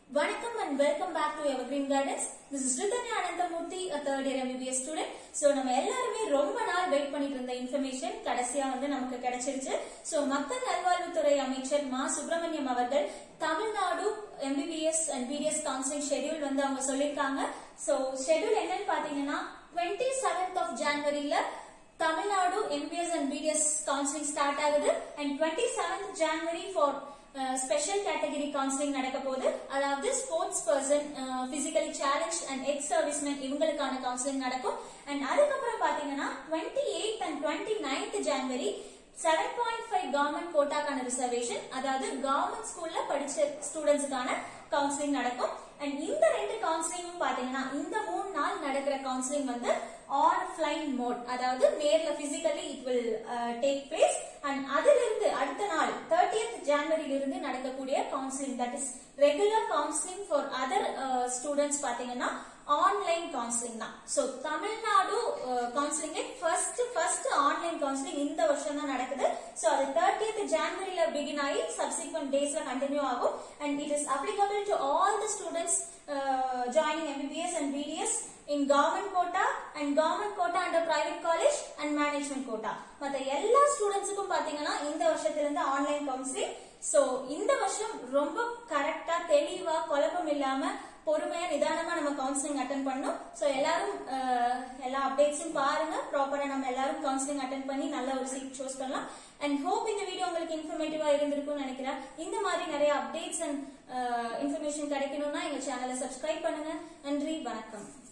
வணக்கம் and welcome back to evergreen gardens this is Rithanya Ananthamoorthy a third year MBBS student so நம்ம எல்லாருமே ரொம்ப நாள் வெயிட் பண்ணிட்டு இருந்த இன்ஃபர்மேஷன் கடைசியா வந்து நமக்கு கிடைச்சிருச்சு சோ மக்கள் நல்வாழ்வுத்துறை அமைச்சர் மா சுப்பிரமணியம் அவர்கள் Tamil Nadu MBBS and BDS counselling schedule வந்து அவங்க சொல்லிருக்காங்க சோ ஷெட்யூல் என்னன்னு பாத்தீங்கன்னா டுவெண்ட்டி செவன்த் ஆஃப் ஜான்வரியில Tamil Nadu MBBS and BDS counselling start ஆகுது and twenty seventh January for special category counselling நடக்க போகுது அதாவது sports person physically challenge and ex serviceman இவங்களுக்கான கவுன்சிலிங் நடக்கும் அண்ட் அதுக்கப்புறம் பாத்தீங்கன்னா twenty eight and twenty ninth January seven point five government கோட்டாக்கான reservation அதாவது கவர்மெண்ட் ஸ்கூல்ல படிச்ச ஸ்டூடெண்ட்ஸுக்கான கவுன்சிலிங் நடக்கும் அண்ட் இந்த ரெண்டு கவுன்சிலிங்கும் பாத்தீங்கன்னா இந்த மூணு நாள் நடக்கிற கவுன்சிலிங் வந்து ஆன்லைன் மோட் அதாவது நேர்ல physically it will take place and அதுல இருந்து அடுத்த நாள் தேர்ட்டியத் ஜான்வரியில இருந்து நடக்கக்கூடிய counselling that is regular counselling for other students பாத்தீங்கன்னா ஆன்லைன் கவுன்சிலிங் தான் so Tamil Nadu counselling first first online counselling இந்த வருஷம் தான் நடக்குது சோ அது தேர்ட்டியத் ஜான்வரியில பிகின் ஆகி சப்சிக்வெண்ட் டேஸ்ல கண்டினியூ ஆகும் and it is applicable to all the students joining MBBS and BDS in government quota and government quota under private college and management quota மத்த எல்லா ஸ்டூடெண்ட்ஸுக்கும் பாத்தீங்கன்னா இந்த வருஷத்துல இருந்து ஆன்லைன் கவுன்சிலிங் சோ இந்த வருஷம் ரொம்ப கரெக்டா தெளிவா குழப்பம் இல்லாம பொறுமையா நிதானமா நம்ம கவுன்சிலிங் அட்டன் பண்ணோம் சோ எல்லாரும் அஹ், எல்லா அப்டேட்ஸும் பாருங்க ப்ராப்பரா நம்ம எல்லாரும் கவுன்சிலிங் அட்டன் பண்ணி நல்ல ஒரு சீட் சூஸ் பண்ணலாம் அண்ட் ஹோப் இந்த வீடியோ உங்களுக்கு இன்ஃபர்மேட்டிவா இருந்திருக்கும்னு நினைக்கிறேன் இந்த மாதிரி நிறைய அப்டேட்ஸ் அண்ட் இன்ஃபர்மேஷன் கிடைக்கணும்னா எங்க சேனலை சப்ஸ்கிரைப் பண்ணுங்க நன்றி வணக்கம்